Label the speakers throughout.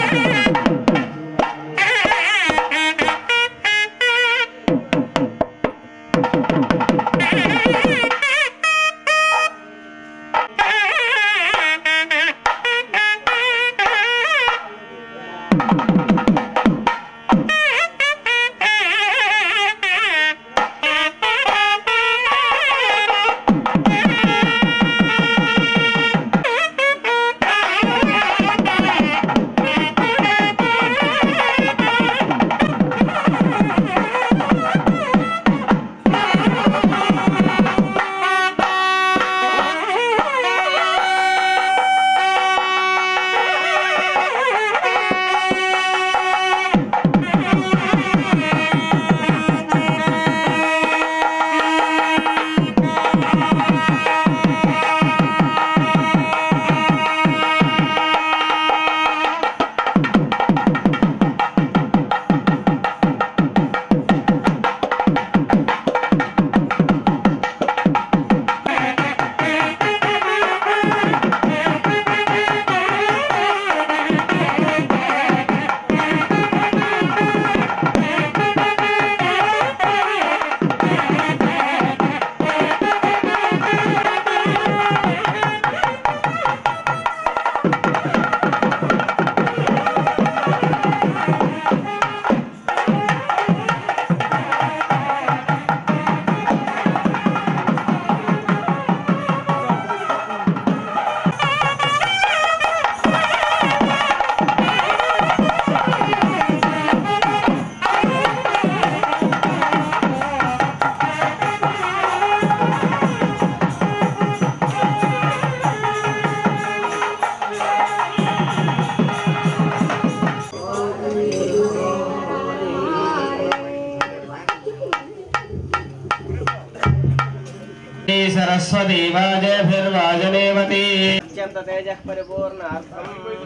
Speaker 1: सरस्वती वाजभिर्वाजनेवती
Speaker 2: అత్యంత తేజ పరిపూర్ణార్థం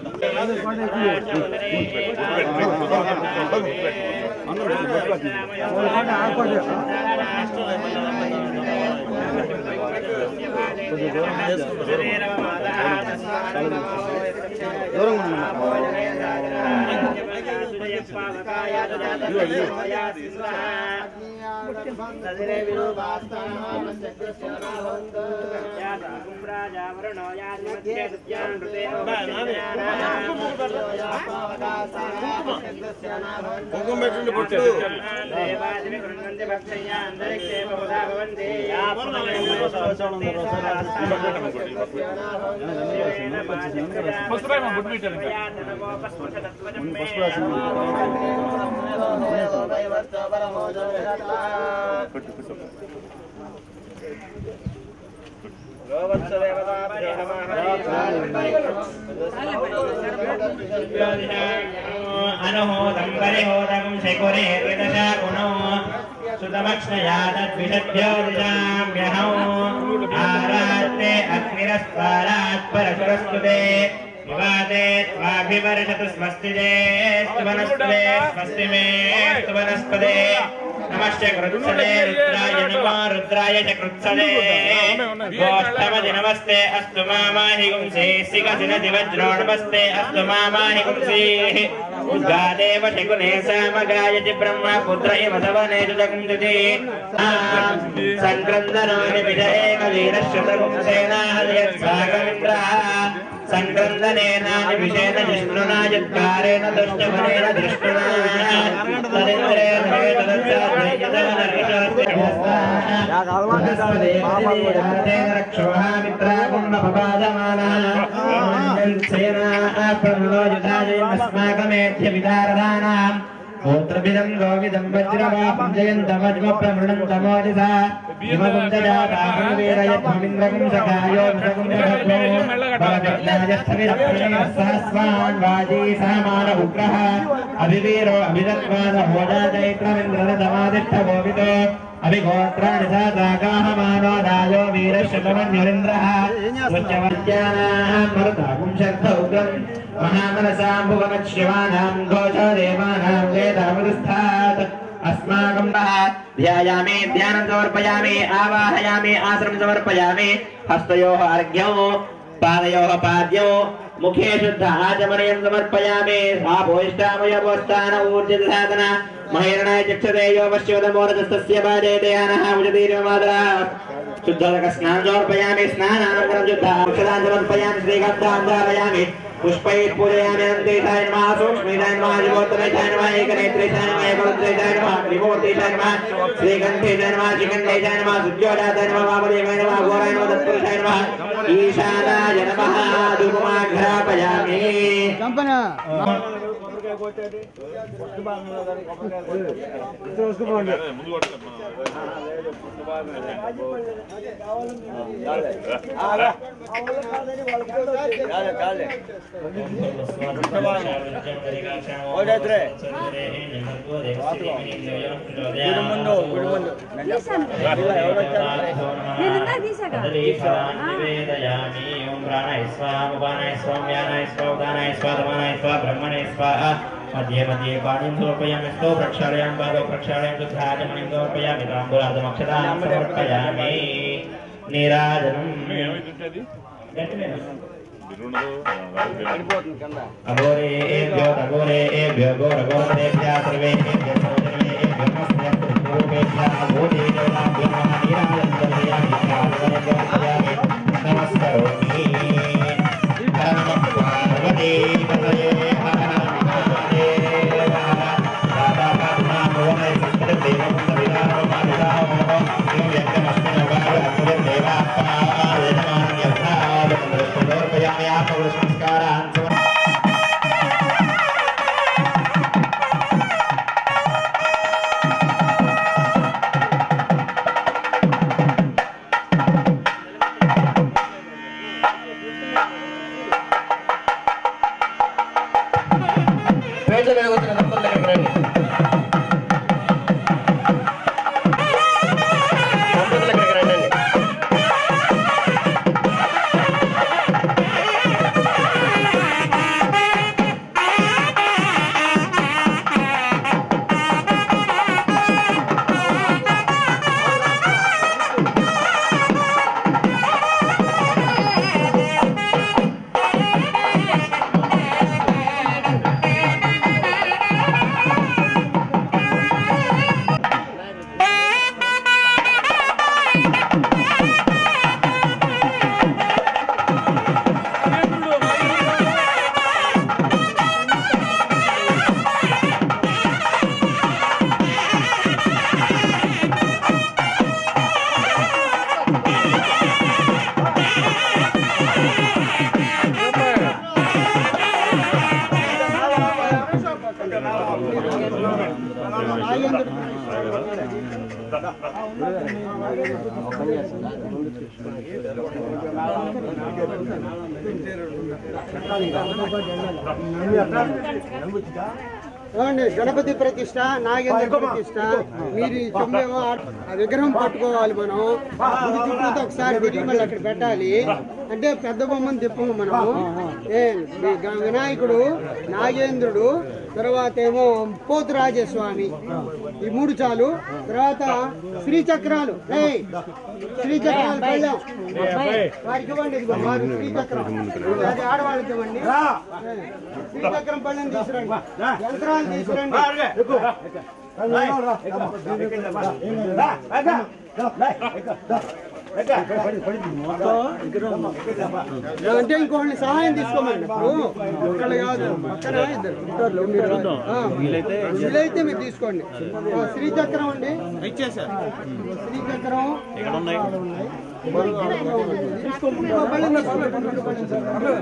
Speaker 3: కుంకుమ పెట్టండి పట్టు
Speaker 1: అనుహోదం పరిహోదం శకురే ऋतशाकुणो सुतमक्ष्णया तद्विषभ्यो दिशाम्यहौ आरात्रे अग्निरस्पारात् परशुरस्तुते विवादे त्वाभिवर्षतु स्वस्तिजे स्तुवनस्पदे स्वस्ति मे स्तुवनस्पदे नमश्च कृत्सदे रुद्राय नमो रुद्राय च कृत्सदे गोष्ठमदि नमस्ते अस्तु मामाहि गुंसे सिगसिनदि वज्रो नमस्ते अस्तु मामाहि गुंसेः उद्गादेव शकुने सामगायति ब्रह्म पुत्र इव सवने जुजकुंजति सङ्क्रन्दनानि विज एक वीरश्रुतगुंसेनाहर्यत्सागमिन्द्रः सङ्क्रन्दनेनानि विषेण जिष्णुना यत्कारेण दुष्टफलेन दृष्टुना तदिन्द्रेण अस्माकमेध्यविदारदानाम् गोत्रभिदं गोविदं वज्रवापं जयन्तमज्म प्रमृणन्तमोदिसा हिमकुञ्जजातापं वीरयध्वमिन्द्रकुं सखायो विषकुं सहस्वान् वाजी सहमान उग्रः अभिवीरो अभिदत्वाद होजाचैत्रमिन्द्ररथमादिष्ट गोवितो अभिगोत्राणि सा सागाहमानो राजो वीरशतमन्युरिन्द्रः उच्चवद्यानां मरुताकुं शर्थ उग्रम् महामनसाम्भुवनशिवानां घोषदेवानां वेदामृस्थात् अस्माकं नः ध्यायामि ध्यानं समर्पयामि आवाहयामि आश्रमं समर्पयामि हस्तयोः अर्घ्यं पादयोः पाद्यौ मुखे शुद्ध आचमनीयं समर्पयामि स्वाभोष्टामयोपस्थान ऊर्जितसाधन महिरणाय चक्षते यो पश्योदमोरजस्तस्य पादेतयानः उजतीर्यमादरा शुद्धोदकस्नानं समर्पयामि स्नानानन्तरं शुद्धाक्षदान् समर्पयामि श्रीगन्धां धारयामि पुष्पैः पूजयामि अनन्तेशाय नमः सूक्ष्मेशाय नमः जीवोत्तमेशाय नमः एकनेत्रेशाय नमः एकरुद्रेशाय नमः त्रिमूर्तेशाय नमः श्रीकण्ठेशाय नमः श्रीकण्ठेशाय नमः सुज्योदाताय नमः वामदेवाय नमः घोराय नमः तत्पुरुषाय नमः ईशानाय नमः धूपमाघ्रापयामि
Speaker 2: ముందు గుడి ముందు
Speaker 3: తీశాను నేను ఇందాక తీసాక
Speaker 1: నివేదయామి ఓం ప్రాణాయ స్వాహ ఉపానాయ స్వాహ వ్యానాయ స్వాహ ఉదానాయ స్వాహ దమానాయ స్వాహ బ్రహ్మణే స్వాహ मध्ये मध्ये पाणिं समर्पयामि स्तो प्रक्षालयामि पादौ प्रक्षालयामि शुद्धाचमणिं समर्पयामि ताम्बूलादमक्षतां समर्पयामि నీరాజనం
Speaker 2: పడిపోతుంది కింద
Speaker 1: అఘోరేభ్యో అఘోరేభ్యో ఘోరఘోరేభ్యः సర్వేభ్యः సర్వేభ్యः నమస్తే రూపేభ్యः అఘోరేభ్యో నమః నీరాజనం దర్శయామి సమర్పయామి నమస్కరోమి హర నమః పార్వతీ పతయే హర నమః మహాదేవ దాదా పాత్మా భువనై సంస్కృత దేవం సవిధానం మానిదామో యం యజ్ఞమస్మి నవాయ అసుర దేవాపాయ నమాన్ యథాద సమర్పయామి ఆపవ సంస్కారాన్ సమర్పయామి
Speaker 2: పేట మీద వచ్చిన దంపతుల దగ్గరికి రండి దంపతుల దగ్గరికి రండి
Speaker 4: ఏమండి గణపతి ప్రతిష్ట నాగేంద్ర ప్రతిష్ట మీరు ఈ తొమ్మిదేమో ఆ- ఆ విగ్రహం పట్టుకోవాలి మనం ఇది చుట్టూతో ఒకసారి తిరిగి మళ్ళీ అక్కడ పెట్టాలి అంటే పెద్ద బొమ్మను తిప్పము మనము ఏ వి- గ- వినాయకుడు నాగేంద్రుడు తర్వాత ఏమో పోతు రాజస్వామి ఈ మూడు చాలు తర్వాత శ్రీచక్రాలు ఏయ్ శ్రీచక్రాలు పళ్ళెం వారికి ఇవ్వండి ఇదిగో వారు శ్రీచక్రం అది ఆడవాళ్ళకి ఇవ్వండి ఏ, శ్రీచక్రం పళ్ళెం తీసుకురండి యంత్రాలు తీసుకురండి అంటే ఇంకోళ్ళని సహాయం తీసుకోమండి ఇప్పుడు ఒకళ్ళు కాదు పక్కన ఇద్దరు మీరు ఆ, వీలైతే మీరు తీసుకోండి ఆ, శ్రీచక్రం అండి శ్రీచక్రం తీసుకోండి. ఇంకో పళ్ళెం తీసుకోండి. రెండు పళ్ళెం తీసుకోండి.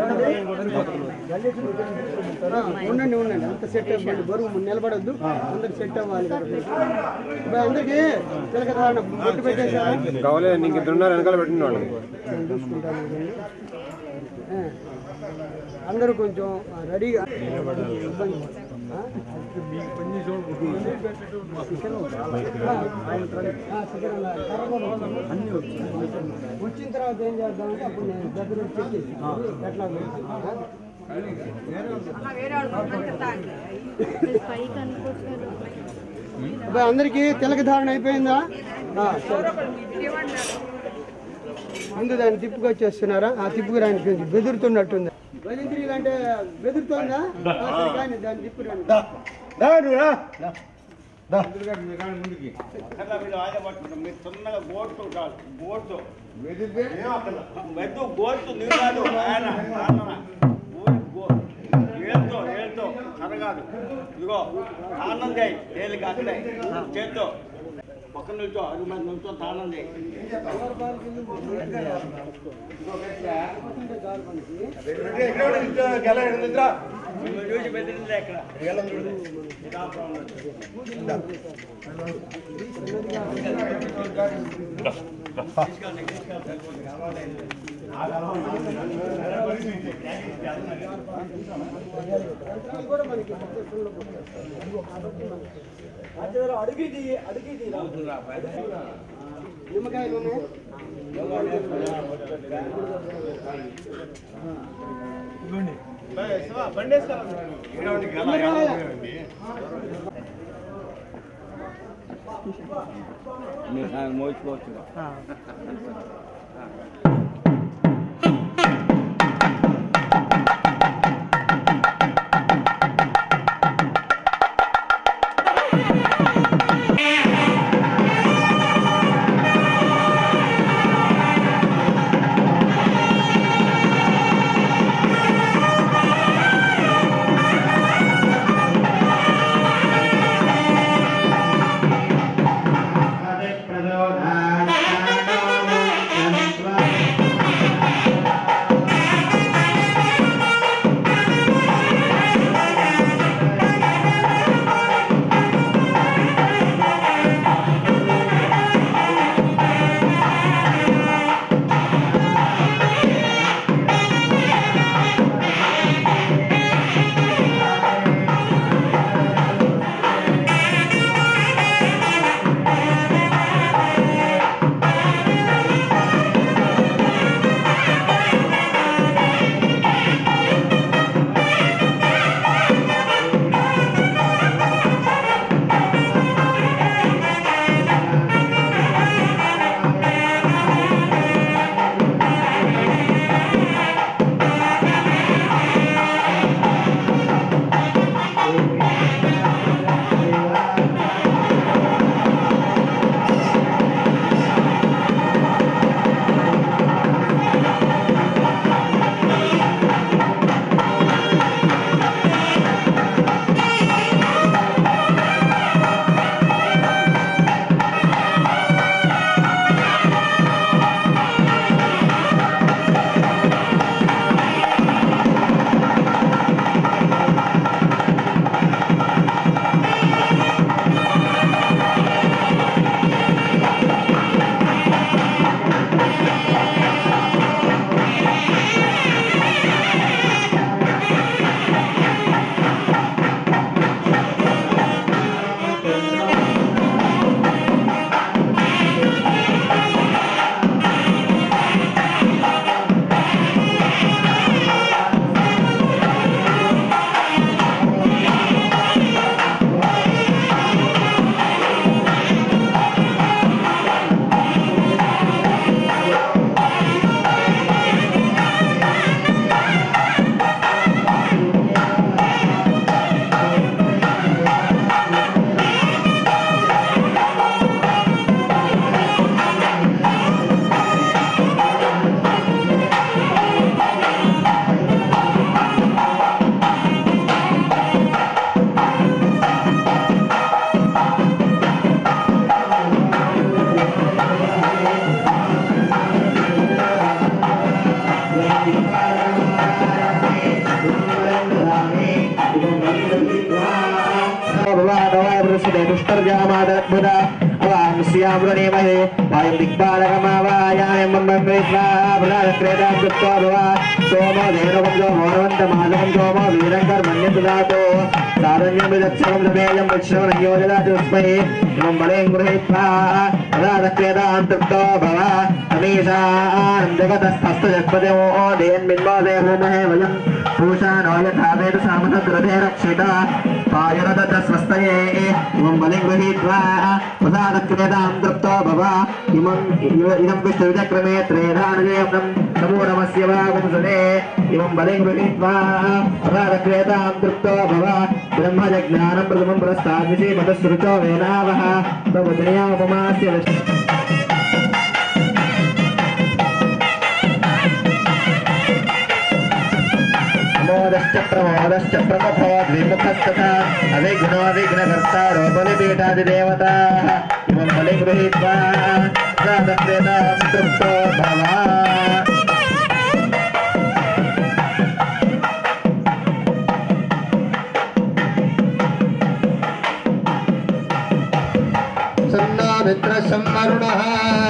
Speaker 4: ఆ, ఉండండి ఉండండి అంత సెట్ అవ్వండి బరువు నిలబడద్దు అందరికి సెట్ అవ్వాలి కాబట్టి ఇప్పుడు అందరికి తిలకధారణ బొట్టు పెట్టేశారా
Speaker 5: కావాలి నీకు ఇద్దరు ఉన్నారు వెనకాల పెట్టిన వాళ్ళు
Speaker 4: నేను చూసుకుంటాను ఇవన్నీ. ఆ, అందరూ కొంచెం రెడీగా ఇబ్బంది ఆ? ఆ, చికెన్ ఉండాలి. అన్నీ వచ్చిన తర్వాత ఏం చేద్దామంటే అప్పుడు నేను దగ్గర వచ్చి చెక్ చేసి ఎట్లా ఉంది? ఆ?
Speaker 3: పైకి అనుకోవట్లేదు
Speaker 4: అబ్బాయి అందరికీ తిలక ధారణ అయిపోయిందా ఆ, సరే. ముందు దాన్ని తిప్పుకొచ్చేస్తున్నారా ఆ తిప్పుకురానికి బెదురుతున్నట్టుంది బెదిరి అంటే బెదురుతోందా ఆ, సరే కానీ దాన్ని తిప్పురండి
Speaker 6: మెద్దు గోర్తు నీళ్ళు ఆయన ఏళ్ళతో ఏళ్ళతో కరగాదు ఇదిగో తాళం చేయి తేలిక అక్కడే చేత్తో పక్కన నిల్చో అది మంది నిల్చో తాళం చేయి మిమ్మల్ని చూసి బెదిరిందే ఇక్కడ
Speaker 4: నిమ్మకాయలు ఉన్నాయి
Speaker 6: మోసుకోవచ్చు
Speaker 1: దుష్టర్జామాదద్భుత అవాంస్యామృణీమహే వాయం దిక్పాలకమావాయాయం మమ్మేత్వాభ్రాక్రేతాం కృత్వా భవ సోమో ధేనుకం సో మోనవంతమాదకం సోమో వీరంకర్మణ్యతుదాతో సారణ్యం విదక్షరం సమేయం విశ్రవణయోజదాతు తస్మై इमं बलिं गृहीत्वा तदा दक्ष्यतां तृप्तो भव समीशानं जगतस्थस्तजत्पदो देयन्मिन्मोदे भूमहे वयं पूषा नो यथा वेद सामसद्रथे रक्षिता पायुरदस्वस्तये इमं बलिं गृहीत्वा तदा दक्ष्यतां तृप्तो भव इमं इदं विष्णुचक्रमे त्रेधानजयं समूढमस्य वा पुंसने इमं बलिं गृहीत्वा तदा दक्ष्यतां तृप्तो भव ब्रह्मजज्ञानं प्रथमं पुरस्ताद्विषे मतसृचो वेनावः प्रवचनयामुपमास्य विष्णु प्रमोदश्च प्रमोदश्च प्रमुखो द्विमुखस्तथा अविघ्नो विघ्नकर्ता रोबलिपीठादिदेवताः इमं बलिं गृहीत्वा प्रातस्वेदां तृप्तो भव
Speaker 4: सन्ना मित्रसम्मरुणः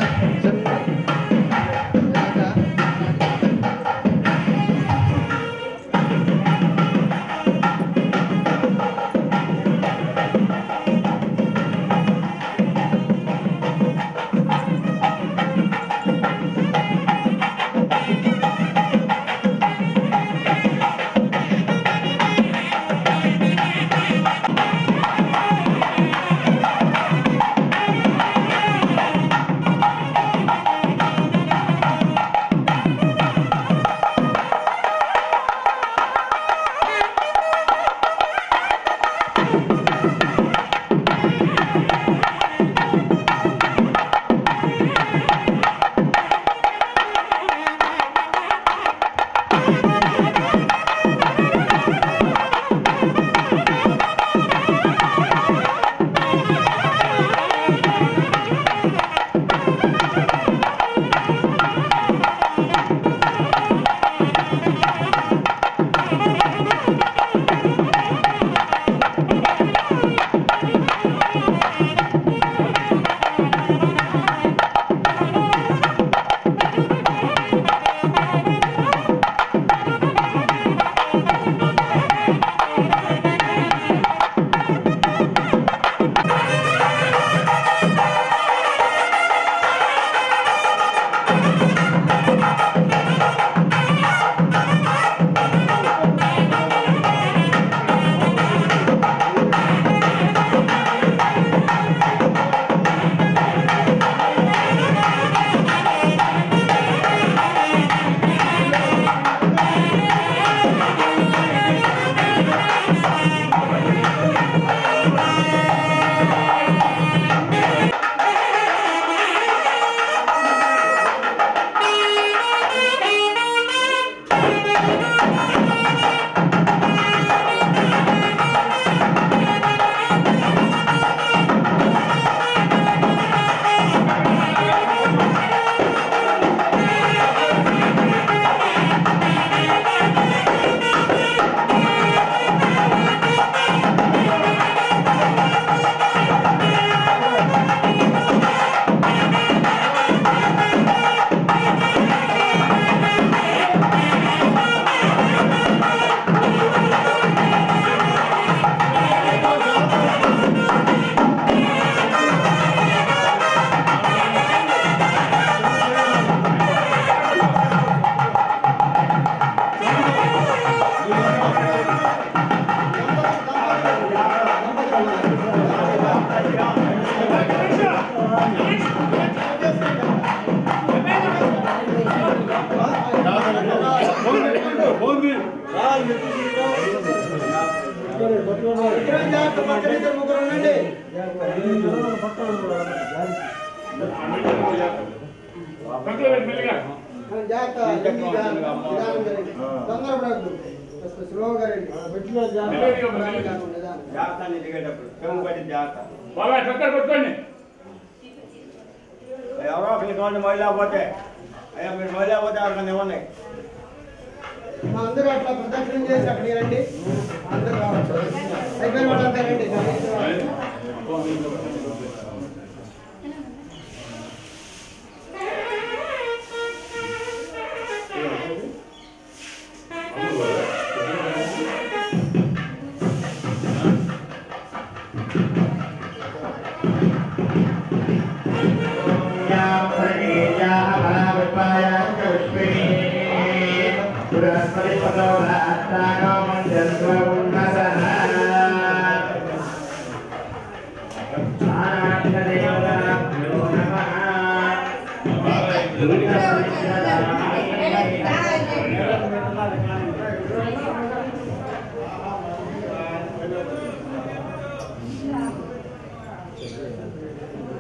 Speaker 4: స్లోగా రండి బెట్లో జాగ్రత్త
Speaker 6: జాగ్రత్త దిగేటప్పుడు చెంగు పట్టి జాగ్రత్త
Speaker 7: బాబాయ్ చక్కర కొట్టుకోండి
Speaker 6: ఎవరో ఒకరికి కావాలి మహిళా పోతే అయ్యా మీరు మహిళా పోతే అక్కడ ఇవ్వండి
Speaker 4: మా అందరూ అట్లా ప్రదక్షిణం చేసి అక్కడికి రండి అందరూ రావచ్చు అయిపోయిన వాళ్ళంతా రండి
Speaker 7: ఆ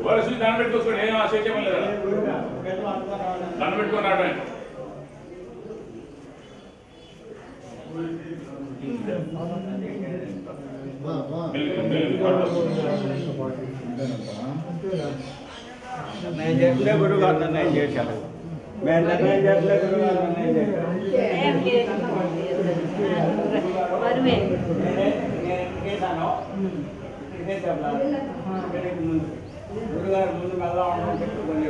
Speaker 7: వాళ్ళు చూసి దండం పెట్టుకోవచ్చు ఏం ఆశించమని లేదా దండం పెట్టుకొని రావడమే మెల్లిగా, మెల్లిగా.
Speaker 6: నేను చెప్తే గురువు గారు నిర్ణయం చేశారు మేము నిర్ణయం చేస్తే గురువు గారు నిర్ణయం చేశారు
Speaker 3: బరువే
Speaker 6: గురుగారు ముందు వెళ్దాం చెప్పుకొని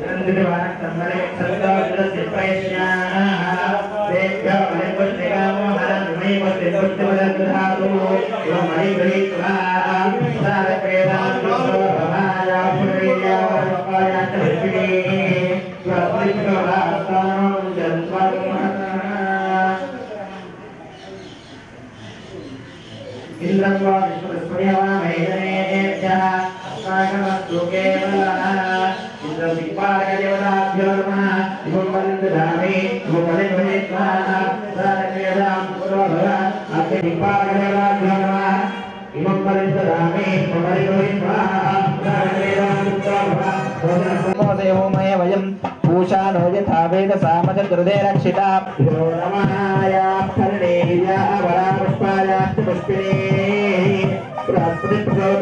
Speaker 1: ఇంద్రం వా విష్ణుస్మయవా మహేనేభ్యः అస్మాకమస్తు కేవలः ఇంద్రదిక్పాలకదేవతాభ్యో నమः ఇమం వలిందధామి ఇమం వలిందధిత్వా సారక్రియదాం పురోభవ అగ్నిదిక్పాలకదేవతాభ్యో నమः ఇమం వలిందధామి ఇమం వలిందధిత్వా సారక్రియదాం పురోభవ దేవోమయ వయం పూషానో యథా వేద సామజ దుర్దే రక్షిత నమహాయ ఫలేయ వరాపుష్పాయ పుష్పిణే బృహస్పతి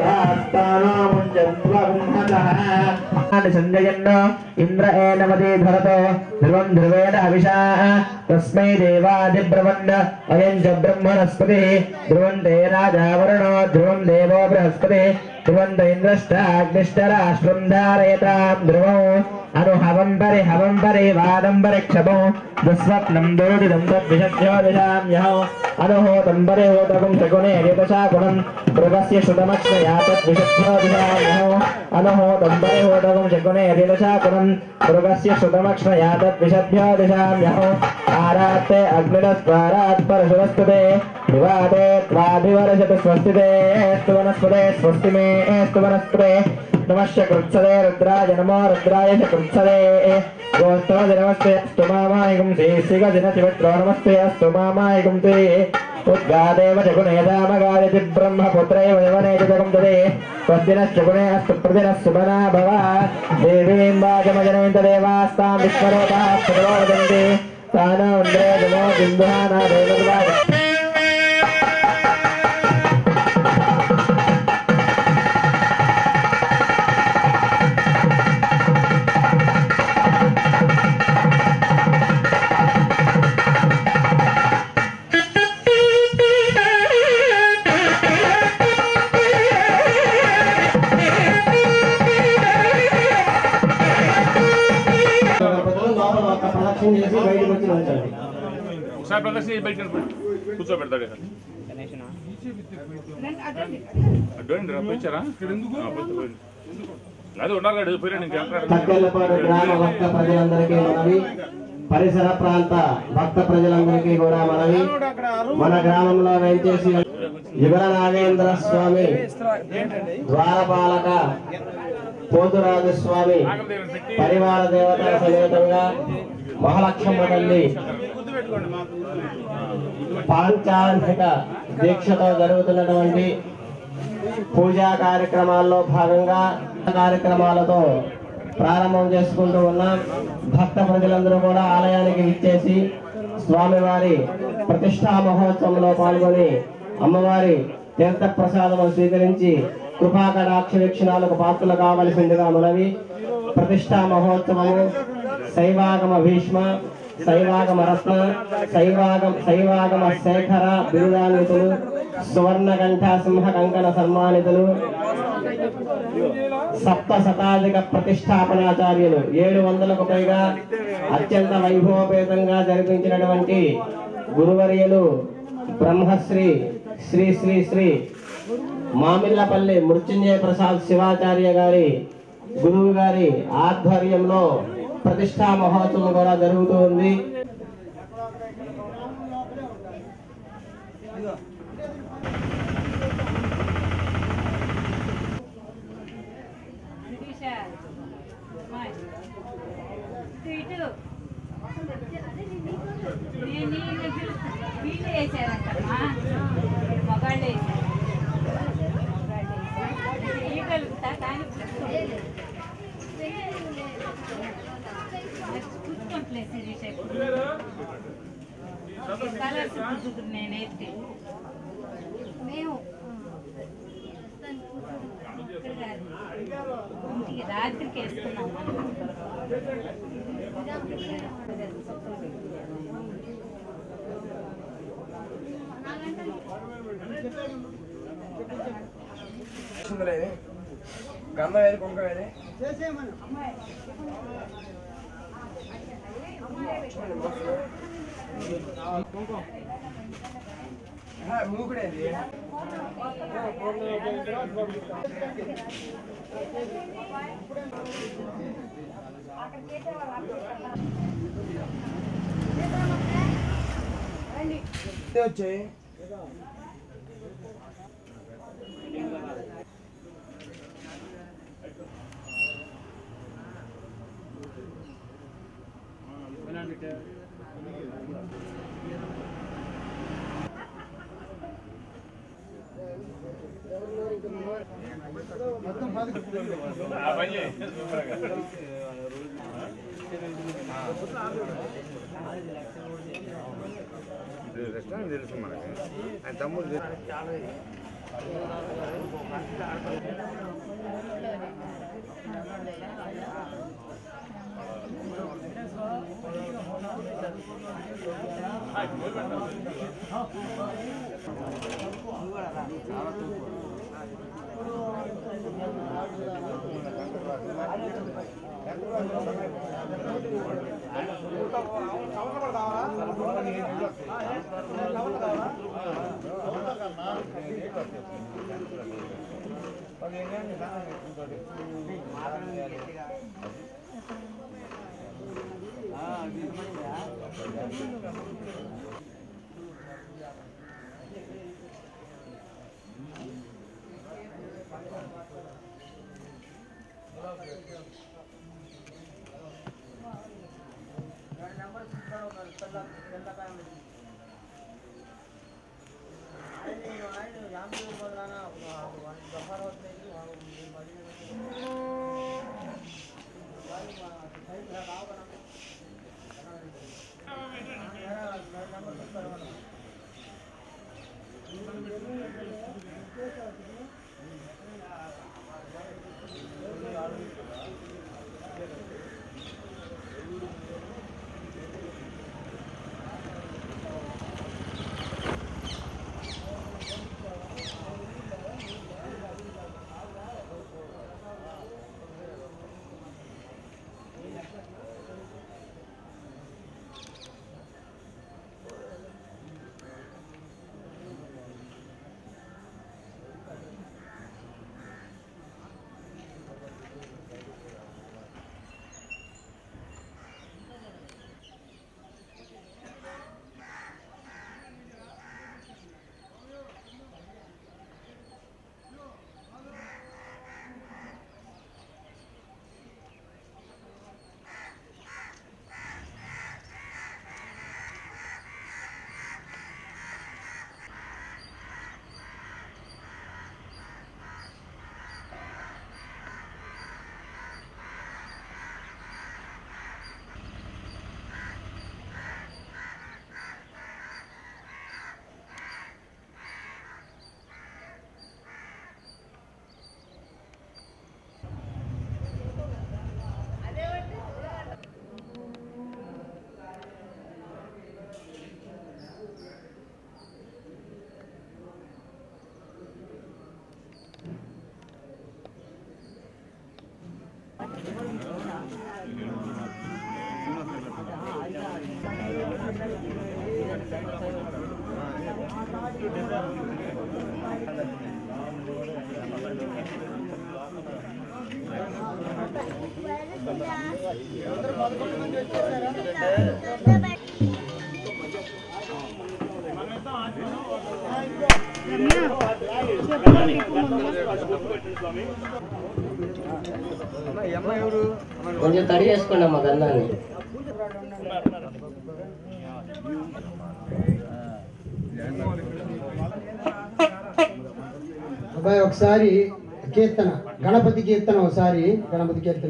Speaker 1: సంజయన్న ఇంద్ర ఏనమదే ధరతో ధ్రువం ధ్రువేణ హవిషా తస్మై దేవాదిబ్రవన్న అయం చ బ్రహ్మణస్పతి ధ్రువం తే రాజా వరుణో ధ్రువం దేవో బృహస్పతి ధ్రువం ఇంద్రష్టాగ్నిష్ట రాష్ట్రం ధారయతాం ధ్రువం అను హవం పరి హవం పరి వాదం పరి క్షమం దుస్వప్నం దురుదిదం తద్విషభ్యోదిశామ్యహం అనుహోతం పరి హోతకం శకునే విదశాకుణం మృగస్య శుతమక్షయా తద్విషభ్యోదిశామ్యహం అనుహోతం పరి హోతకం శకునే విదశాకుణం మృగస్య శుతమక్షయా తద్విషభ్యోదిశామ్యహం ఆరాత్తే అగ్నిరస్వారాత్ పరశురస్తుతే వివాదే త్వాభివరశత స్వస్తితే స్తు వనస్పతే స్వస్తి మే స్తు వనస్పతే నమశ్య కృత్సదే రుద్రాయ నమో రుద్రాయ చ కృత్సదే గోస్తవ నమస్తే అస్తు మామాయకం శ్రీ శ్రీగ దిన శివత్రో నమస్తే అస్తు మామాయకం తే ఉద్గాదేవ చగుణేదామగాయతి బ్రహ్మపుత్రైవ యవనేతి జగం తదే స్వస్తినశ్చగుణే అస్తు ప్రతినः సుమనా భవ దేవీం వాచమజనమింత దేవాస్తాం విశ్వరూపాः సర్వో వదంతి తానా ఇంద్రే నమో బిందుహానా దేవద్వాయ
Speaker 2: ప్రదక్షిణ చేసి బయటకు వచ్చి ఉంచండి
Speaker 7: ఒకసారి ప్రదర్శన చేసి బయట కూర్చోబెడతాడు ఇక. అడ్డోండి రా పోయిచ్చారా ఆ, పోయి, పోయి. అదే ఉండాలి అడుగు పోయినా నేను వెళ్తాను
Speaker 2: తక్కెళ్ళపాడు గ్రామ భక్త ప్రజలందరికీ మనవి పరిసర ప్రాంత భక్త ప్రజలందరికీ కూడా మనవి మన గ్రామంలో వేంచేసి యుగల నాగేంద్ర స్వామి ద్వారపాలక పోతురాజు స్వామి పరివార దేవతల సమేతంగా మహాలక్ష్మ తల్లి పాంచాంతిక దీక్షతో జరుగుతున్నటువంటి పూజా కార్యక్రమాల్లో భాగంగా కార్యక్రమాలతో ప్రారంభం చేసుకుంటూ ఉన్నాం భక్త ప్రజలందరూ కూడా ఆలయానికి విచ్చేసి స్వామివారి ప్రతిష్టా మహోత్సవంలో పాల్గొని అమ్మవారి తీర్థ ప్రసాదము స్వీకరించి కృపాకటాక్ష వీక్షణాలకు పాత్రలు కావలసిందిగా మనవి ప్రతిష్టా మహోత్సవము శైవాగమ భీష్మ శైవాగమ రత్న శైవాగమ శైవాగమ శేఖర బిరుదాన్వితులు సువర్ణకంఠ సింహ కంకణ సన్మానితులు సప్త శతాధిక ప్రతిష్టాపనాచార్యులు ఏడు వందలకు పైగా అత్యంత వైభవపేతంగా జరిపించినటువంటి గురువర్యులు బ్రహ్మశ్రీ శ్రీ శ్రీ శ్రీ మామిళ్ళపల్లి మృత్యుంజయ ప్రసాద్ శివాచార్య గారి గురువు గారి ఆధ్వర్యంలో ప్రతిష్టా మహోత్సవం కూడా జరుగుతూ ఉంది
Speaker 3: ఇటు వీళ్ళు వేసారంటమ్మా మగాళ్ళు వేసారు మగాళ్ళు వేసారు. చేయగలుగుతా కానీ కూతురు నేనైతే మేము ఇక్కడ కాదు. ఇంటికి రాత్రికి వేసుకున్నాం
Speaker 5: గంధం ఏది కుంకం ఏది
Speaker 4: చేసేయమను
Speaker 5: మూకుడేది వచ్చాయి
Speaker 7: ఆ పని చేయి. శుభ్రంగా.
Speaker 5: రెస్టారెంట్ తెలుసు మనకి ఆయన తమ్ముడు తెలుసు.
Speaker 2: కొంచెం తడి చేసుకోండి అమ్మ గంధాన్ని
Speaker 4: అబ్బాయి ఒకసారి కీర్తన గణపతి కీర్తన ఒకసారి గణపతి కీర్తన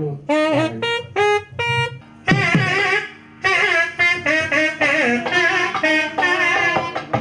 Speaker 8: Thank you.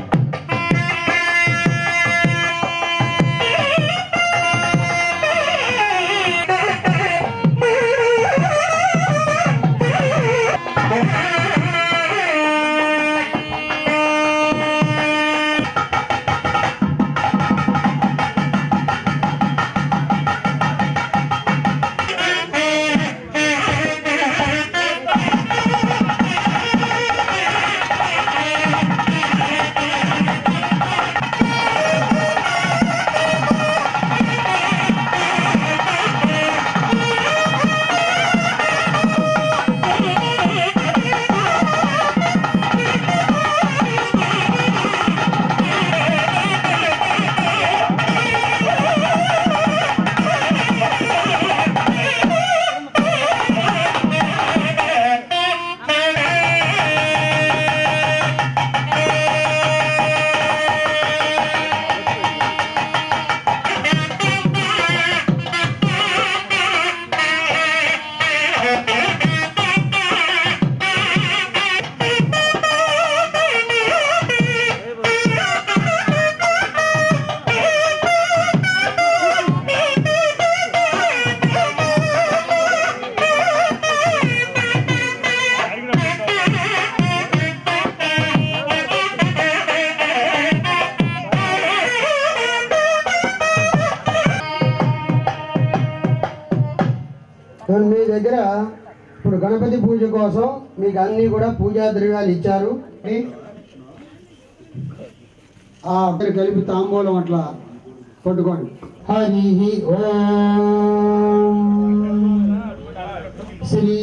Speaker 4: మరి మీ దగ్గర ఇప్పుడు గణపతి పూజ కోసం మీకు అన్ని కూడా పూజా ద్రవ్యాలు ఇచ్చారు ఆ ఒకరు కలిపి తాంబూలం అట్లా పట్టుకోండి హరి ఓం శ్రీ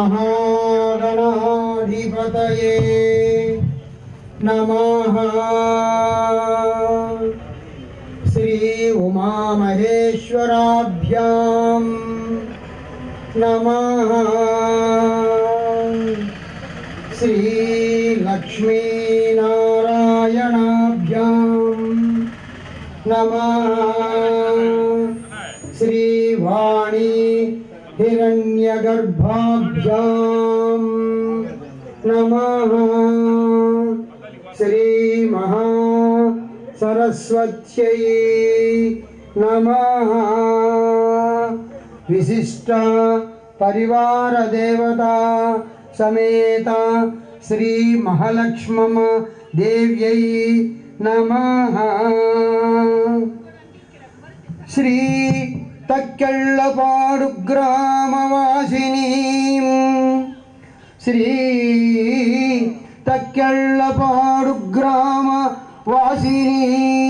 Speaker 4: మహాగణాధిపతయే నమః శ్రీ ఉమామహేశ్వరాభ్యాం నమః శ్రీ లక్ష్మీనారాయణాభ్యాం నమః శ్రీ వాణి హిరణ్యగర్భాభ్యాం నమః శ్రీ మహా సరస్వత్యై నమః విశిష్ట పరివార దేవత సమేత శ్రీ మహాలక్ష్మమ దేవ్యై నమః శ్రీ తక్కెళ్ళపాడు గ్రామవాసిని శ్రీ తక్కెళ్ళపాడు గ్రామ వాసిని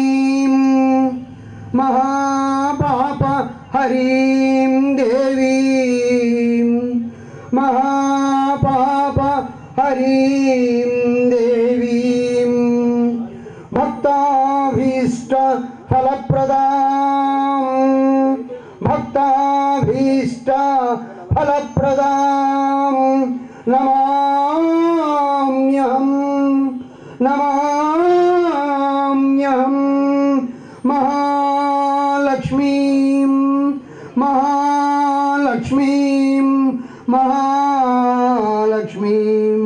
Speaker 4: మహాపాప హరీం దేవీం మహాపాప హరీం దేవీం భక్తాభీష్ట ఫలప్రదాం భక్తాభీష్ట ఫలప్రదాం నమామ్యహం నమామ్యహం మహాలక్ష్మీం మహాలక్ష్మీం మహాలక్ష్మీం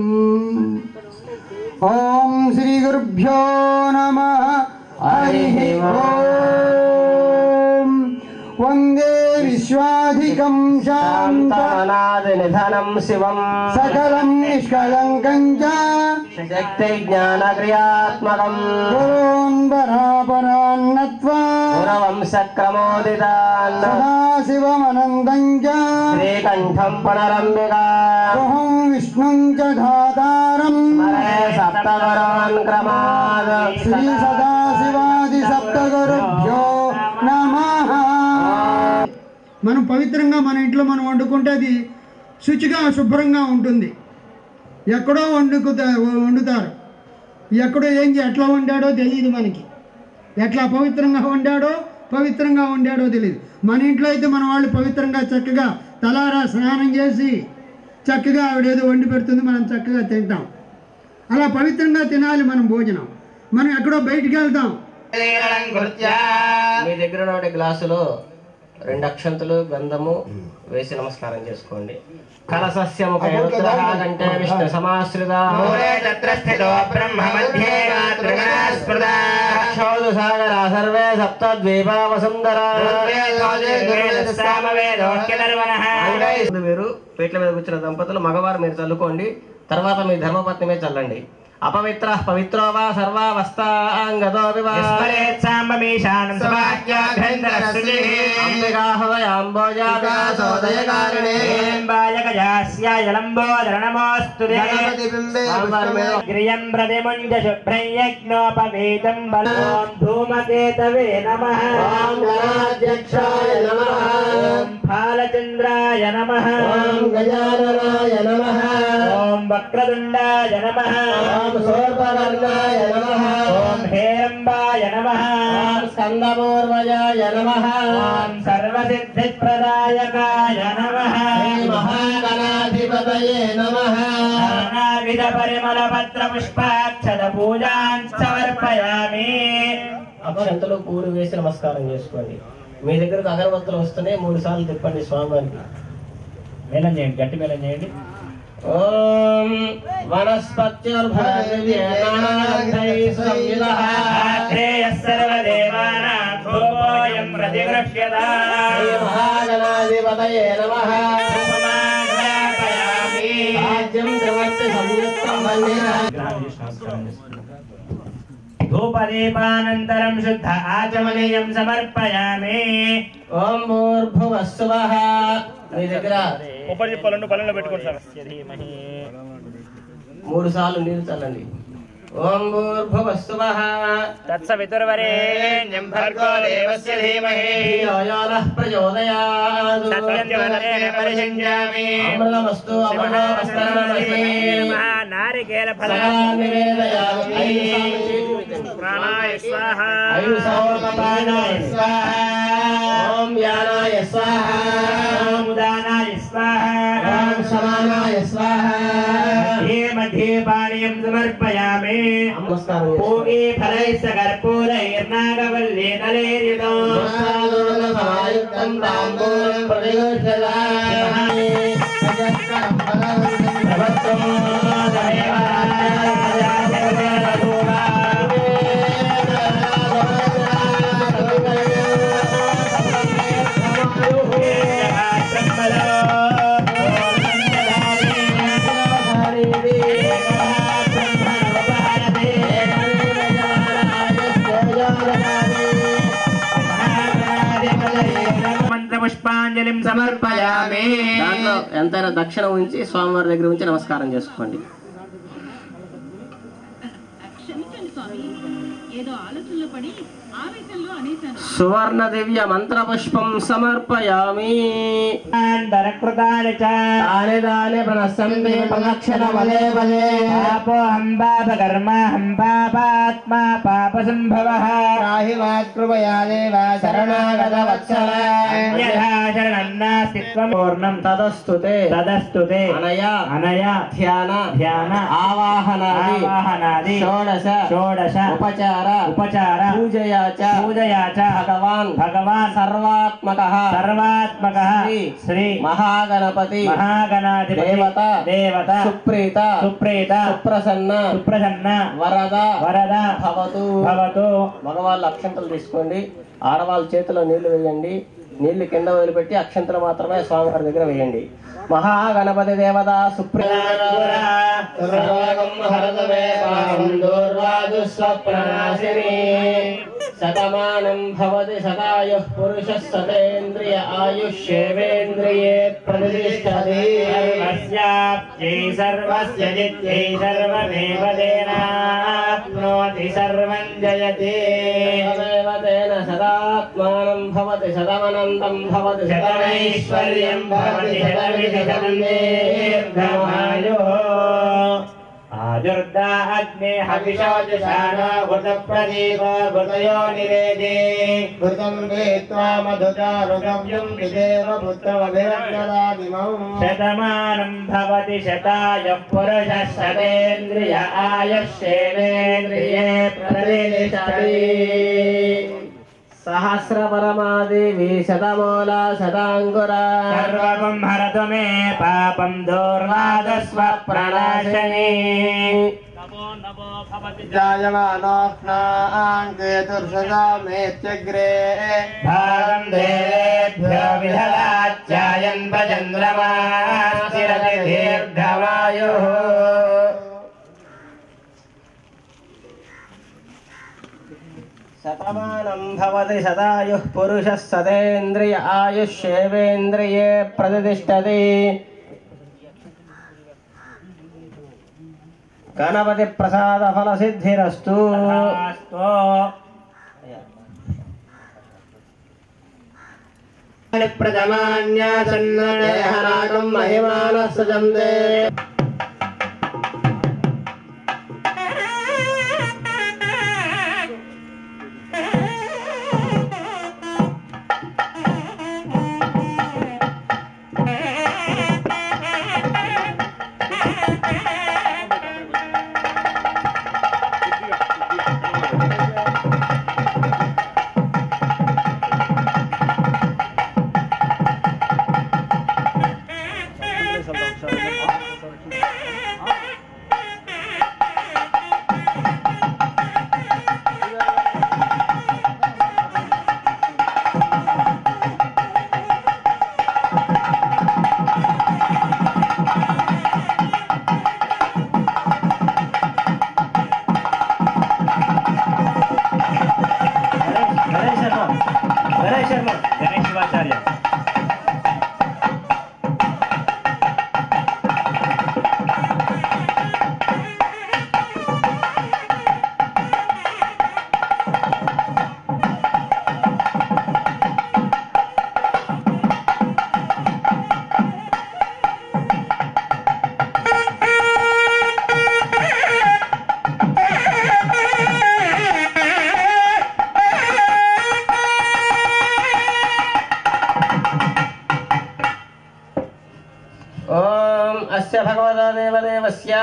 Speaker 4: ఓం శ్రీ గురుభ్యో నమ హరి ఓం వందే విశ్వాధికం శాంత
Speaker 2: నిధనం శివం
Speaker 4: సకలం నిష్కలంకం చ
Speaker 2: శక్తి జ్ఞాన క్రియాత్మకం
Speaker 4: గురోన్ పరాపరాన్నత్వా
Speaker 2: పురవంశక్రమోదితాన్
Speaker 4: సదాశివమనందం చ
Speaker 2: శ్రీకంఠం పునరంబికా
Speaker 4: అహం విష్ణుం చ ధాతారం
Speaker 2: స్మరే సప్తగురోన్ క్రమాద్
Speaker 4: శ్రీ సదాశివాది సప్తగురుభ్యో నమః మనం పవిత్రంగా మన ఇంట్లో మనం వండుకుంటే అది శుచిగా శుభ్రంగా ఉంటుంది ఎక్కడో వండుకుతా వండుతారు ఎక్కడో ఏం చే- ఎట్లా వండాడో తెలియదు మనకి ఎట్లా పవిత్రంగా వండాడో పవిత్రంగా వండాడో తెలియదు మన ఇంట్లో అయితే మన వాళ్ళు పవిత్రంగా చక్కగా తలారా స్నానం చేసి చక్కగా ఆవిడేదో వండి పెడుతుంది మనం చక్కగా తింటాం అలా పవిత్రంగా తినాలి మనం భోజనం మనం ఎక్కడో బయటికి వెళ్తాం
Speaker 2: మీ దగ్గర ఉన్న గ్లాసులో రెండు అక్షంతులు గంధము వేసి నమస్కారం చేసుకోండి కలసస్యముఖ కంటే విష్ణు సమాశ్రిత అక్షౌదు సాగర సర్వే సప్త ద్వీపా వసుంధర మీరు పీట్ల మీద కూర్చున్న దంపతులు మగవారు మీరు చల్లుకోండి తర్వాత మీ ధర్మపత్ని మీద చల్లండి అపవిత్ర పవిత్రో వా సర్వావస్థాంగతో అంబికాహృదయాంబోజాసోదయకారిణే
Speaker 1: గ్రియం ప్రతిముంజ శుభ్రం యజ్ఞోపవీతం బలోం ధూమకేతవే నమ
Speaker 2: గణాధ్యక్షాయ నమః
Speaker 1: ఓం ఫాలచంద్రాయ నమ
Speaker 2: ఓం గజాననాయ నమః
Speaker 1: ఓం వక్రతుండాయ నమ
Speaker 2: ఓం సోర్పకర్ణాయ నమః
Speaker 1: ఓం హేరంబాయ నమ
Speaker 2: ఓం స్కందపూర్వజాయ నమః
Speaker 1: ఓం సర్వసిద్ధిప్రదాయకాయ నమ
Speaker 2: శ్రీ మహాగణాధిపతయే నమః
Speaker 1: నానావిధ పరిమళ పత్ర పుష్పాక్షత పూజాన్ సమర్పయామి
Speaker 2: అక్షంతలు పూలు వేసి నమస్కారం చేసుకోండి మీ దగ్గరకు అగరబత్తులు వస్తేనే మూడు సార్లు తిప్పండి స్వామివారికి
Speaker 1: మేళం చేయండి గట్టి మేళం చేయండి
Speaker 2: ఓం వనస్పత్యుర్భరద్యేనాగ్రైః
Speaker 1: ఆగ్రేయः సర్వదేవానాం ధూపోऽయం ప్రతిగృహ్యతా
Speaker 2: శ్రీ మహాగణాధిపతయే నమః
Speaker 1: ధూపమాగ్రాపయామి.
Speaker 2: రాజ్యం త్రివర్తి సంయుక్తం వందే
Speaker 1: విగ్రహాన్ని చూసి నమస్కారం చేసుకోండి. ధూపదీపానంతరం శుద్ధ ఆచమనీయం సమర్పయామి
Speaker 2: ఓం భూర్భువస్సువః మీ దగ్గర
Speaker 6: ఉపరి చెప్పాలంటే పల్లెల్లో పెట్టుకోండి సార్
Speaker 2: మూడు సార్లు నీళ్ళు చల్లండి ఓం భూర్భువస్సువః
Speaker 1: తత్సవితుర్వరేణ్యం భర్గో దేవస్య ధీమహి
Speaker 2: యోనః ప్రచోదయాత్
Speaker 1: సత్యవదనేన పరిశించామి
Speaker 2: అమృతమస్తు అమృతమస్తమస్మి
Speaker 1: నారికేల
Speaker 2: నివేదయామి
Speaker 1: ప్రాణాయ స్వాహ
Speaker 2: ఐదు సౌరపానాయ స్వాహ ఓం యానాయ స్వాహ
Speaker 1: ఓం ఉదానాయ స్వాహ
Speaker 2: ఓం సమానాయ స్వాహ
Speaker 1: मध्ये मध्ये पाणीयं समर्पयामि
Speaker 2: నమస్కారం
Speaker 1: पूगे फलैश्च कर्पूरैर्नागवल्ले नलेरितो
Speaker 2: సమాయుక్తం తాంబూలం ప్రతిగృహ్యదామి
Speaker 1: మంత్రపుష్పాంజలిం సమర్పయామి
Speaker 2: దాంట్లో ఎంతైనా దక్షిణ ఉంచి స్వామివారి దగ్గర ఉంచి నమస్కారం చేసుకోండి
Speaker 3: క్షమించండి స్వామి ఏదో ఆలోచనలో పడి ఆవేశంలో అనేశాను
Speaker 2: సువర్ణ దివ్య మంత్ర పుష్పం సమర్పయామి
Speaker 1: అంతరకృతాని చ
Speaker 2: దాని దాని ప్రణసంతి ప్రదక్షిణ వదే వదే
Speaker 1: పాపో హంబాప కర్మ హంబాపాత్మా పాప సంభవ
Speaker 2: రాహి వాకృపయా దేవ శరణాగత వత్సల
Speaker 1: యథా శరణన్నాస్తిత్వం పూర్ణం
Speaker 2: తదస్తు తే
Speaker 1: తదస్తు తే
Speaker 2: అనయా
Speaker 1: అనయా
Speaker 2: ధ్యాన
Speaker 1: ధ్యాన
Speaker 2: ఆవాహనాది
Speaker 1: ఆవాహనాది
Speaker 2: షోడశ
Speaker 1: షోడశ
Speaker 2: ఉపచార
Speaker 1: ఉపచార
Speaker 2: పూజయా చ
Speaker 1: పూజయా చ
Speaker 2: భగవాన్
Speaker 1: భగవాన్
Speaker 2: సర్వాత్మక
Speaker 1: సర్వాత్మక
Speaker 2: శ్రీ
Speaker 1: శ్రీ
Speaker 2: మహాగణపతి
Speaker 1: మహాగణాధిపతి
Speaker 2: దేవత
Speaker 1: దేవత
Speaker 2: సుప్రీత
Speaker 1: సుప్రీత
Speaker 2: సుప్రసన్న
Speaker 1: సుప్రసన్న
Speaker 2: వరద
Speaker 1: వరద
Speaker 2: భవతు
Speaker 1: భవతు
Speaker 2: మగవాళ్ళు అక్షంతలు తీసుకోండి ఆడవాళ్ళ చేతిలో నీళ్లు వేయండి నీళ్లు కింద వదిలిపెట్టి అక్షంతలు మాత్రమే స్వామివారి దగ్గర వేయండి మహాగణపతి దేవత సుప్రీత శతమానం భవతి శతాయుః పురుషः సతేంద్రియ ఆయుష్యేవేంద్రియే ప్రతిష్టతి
Speaker 1: సర్వస్యాప్త్యై సర్వస్య జిత్యై సర్వమేవ తేనాప్నోతి సర్వం జయతే
Speaker 2: తదేవ తేన సదాత్మానం భవతి శతమనంతం భవతి
Speaker 1: శతమైశ్వర్యం భవతి శతమితి శతం దీర్ఘమాయుః ఆజుర్దా అగ్నే హవిషోజశానా భృత ప్రదీప భృతయో నివేదే
Speaker 2: ఘృతం వేత్వా మధుచారుగవ్యం విదేవ పుత్రమభిరగ్నదాదిమౌ
Speaker 1: శతమానం భవతి శతాయ పురుష శతేంద్రియ ఆయుష్యేంద్రియే ప్రతిష్టతి
Speaker 2: సహస్రపరమాదేవి శతమూల శతాంకుర
Speaker 1: సర్వం హరతు మే పాపం దూర్వాదస్వ ప్రణాశనే
Speaker 2: జాయమానోష్ణాంకేతుర్షగామేత్యగ్రే
Speaker 1: భాగం దేవేభ్యో విదదాచ్యాయన్ భజంద్రమాస్తిరతి దీర్ఘమాయుః
Speaker 2: శతమానం భవతి శతాయుః పురుషः సతేంద్రియ ఆయుష్యేవేంద్రియే ప్రతిష్టతి గణపతి ప్రసాద ఫల సిద్ధిరస్తు
Speaker 1: తథాస్తు.
Speaker 2: ప్రజమాన్యాసన్నదేహనాగం మహిమానः సజంతే
Speaker 1: గణేష్ శర్మ గణేష్ శివాచార్య
Speaker 2: ఓం అస్య భగవదేవదేవస్య